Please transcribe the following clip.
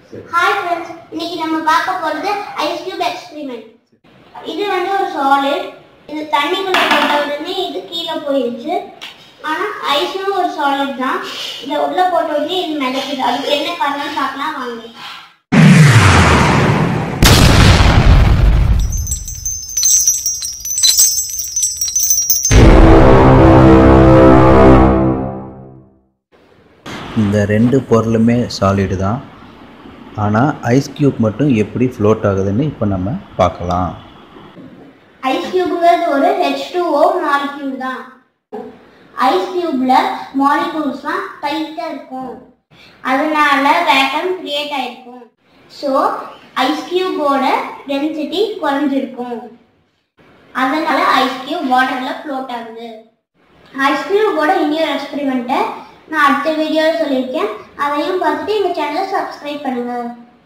hi friends இன்னைக்கு நம்ம பார்க்க போறது ஐஸ் கியூப் எக்ஸ்பெரிமெண்ட் இது வந்து ஒரு சாலிட் இது தண்ணிக்குள்ள போட்ட உடனே இது கீழே போயிடுச்சு ஆனா ஐஸும் ஒரு சாலிட் தான் இதை உள்ள போட்ட உடனே இது மிதக்குது அதுக்கு என்ன காரணம் பார்க்கலாம் வாங்க இந்த ரெண்டு பொருளுமே சாலிடு தான் ஆனால் ஐஸ் கியூப் மட்டும் எப்படி ஃப்ளோட் ஆகுதுன்னு இப்போ நம்ம பார்க்கலாம் ஐஸ் கியூப்ங்கிறது ஒரு ஹெச் டூ ஓ மாலிக்யூல் தான் ஐஸ் கியூப்ல மாலிகூல்ஸ்லாம் டைட்டா இருக்கும் அதனால வேக்கம் கிரியேட் ஆயிருக்கும் ஸோ ஐஸ் கியூபோட டென்சிட்டி குறைஞ்சிருக்கும் அதனால ஐஸ் கியூப் வாட்டர்ல ஃப்ளோட் ஆகுது ஐஸ் கியூபோட இன்னொரு எக்ஸ்பெரிமெண்ட்டை நான் அடுத்த வீடியோவில் சொல்லியிருக்கேன் அதையும் பார்த்துட்டு எங்கள் சேனலை சப்ஸ்கிரைப் பண்ணுங்கள்